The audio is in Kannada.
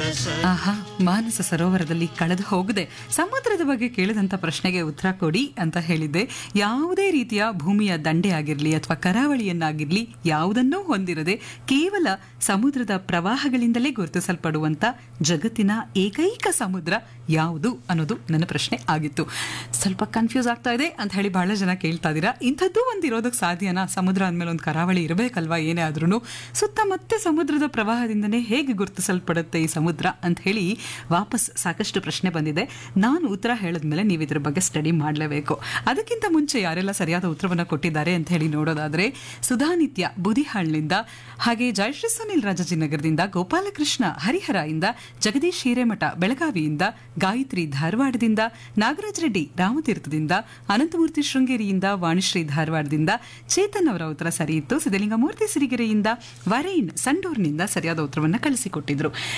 ಆಹಾ ಮಾನಸ ಸರೋವರದಲ್ಲಿ ಕಳೆದು ಹೋಗದೆ ಸಮುದ್ರದ ಬಗ್ಗೆ ಕೇಳಿದಂತ ಪ್ರಶ್ನೆಗೆ ಉತ್ತರ ಕೊಡಿ ಅಂತ ಹೇಳಿದ್ದೆ ಯಾವುದೇ ರೀತಿಯ ಭೂಮಿಯ ದಂಡೆ ಆಗಿರಲಿ ಅಥವಾ ಕರಾವಳಿಯನ್ನಾಗಿರ್ಲಿ ಯಾವುದನ್ನೂ ಹೊಂದಿರದೆ ಕೇವಲ ಸಮುದ್ರದ ಪ್ರವಾಹಗಳಿಂದಲೇ ಗುರುತಿಸಲ್ಪಡುವಂತ ಜಗತ್ತಿನ ಏಕೈಕ ಸಮುದ್ರ ಯಾವುದು ಅನ್ನೋದು ನನ್ನ ಪ್ರಶ್ನೆ ಆಗಿತ್ತು ಸ್ವಲ್ಪ ಕನ್ಫ್ಯೂಸ್ ಆಗ್ತಾ ಇದೆ ಅಂತ ಹೇಳಿ ಬಹಳ ಜನ ಕೇಳ್ತಾ ಇದ್ದೀರಾ ಇಂಥದ್ದು ಒಂದು ಇರೋದಕ್ಕೆ ಸಾಧ್ಯನಾ ಸಮುದ್ರ ಅಂದಮೇಲೆ ಒಂದು ಕರಾವಳಿ ಇರಬೇಕಲ್ವಾ ಏನೇ ಆದ್ರೂ ಸುತ್ತ ಮತ್ತೆ ಸಮುದ್ರದ ಪ್ರವಾಹದಿಂದನೇ ಹೇಗೆ ಗುರುತಿಸಲ್ಪಡುತ್ತೆ ಈ ಸಮುದ್ರ ಅಂತ ಹೇಳಿ ವಾಪಸ್ ಸಾಕಷ್ಟು ಪ್ರಶ್ನೆ ಬಂದಿದೆ ನಾನು ಉತ್ತರ ಹೇಳಿದ್ಮೇಲೆ ನೀವು ಇದ್ರ ಬಗ್ಗೆ ಸ್ಟಡಿ ಮಾಡಲೇಬೇಕು ಅದಕ್ಕಿಂತ ಮುಂಚೆ ಯಾರೆಲ್ಲ ಸರಿಯಾದ ಉತ್ತರವನ್ನು ಕೊಟ್ಟಿದ್ದಾರೆ ಅಂತ ಹೇಳಿ ನೋಡೋದಾದ್ರೆ ಸುಧಾನಿತ್ಯ ಬುದಿಹಾಳ್ನಿಂದ ಹಾಗೆ ಜಯಶ್ರೀ ಸುನಿಲ್ ರಾಜಾಜಿನಗರದಿಂದ ಗೋಪಾಲಕೃಷ್ಣ ಹರಿಹರ ಇಂದ ಜಗದೀಶ್ ಹಿರೇಮಠ ಬೆಳಗಾವಿಯಿಂದ ಗಾಯತ್ರಿ ಧಾರವಾಡದಿಂದ ನಾಗರಾಜ್ ರೆಡ್ಡಿ ರಾಮತೀರ್ಥದಿಂದ ಅನಂತಮೂರ್ತಿ ಶೃಂಗೇರಿಯಿಂದ ವಾಣಿಶ್ರೀ ಧಾರವಾಡದಿಂದ ಚೇತನ್ ಅವರ ಉತ್ತರ ಸರಿ ಇತ್ತು ಸಿದ್ದಲಿಂಗಮೂರ್ತಿ ಸಿರಿಗೆರೆಯಿಂದ ವರೈನ್ ಸಂಡೂರ್ನಿಂದ ಸರಿಯಾದ ಉತ್ತರವನ್ನು ಕಳಿಸಿಕೊಟ್ಟಿದ್ರು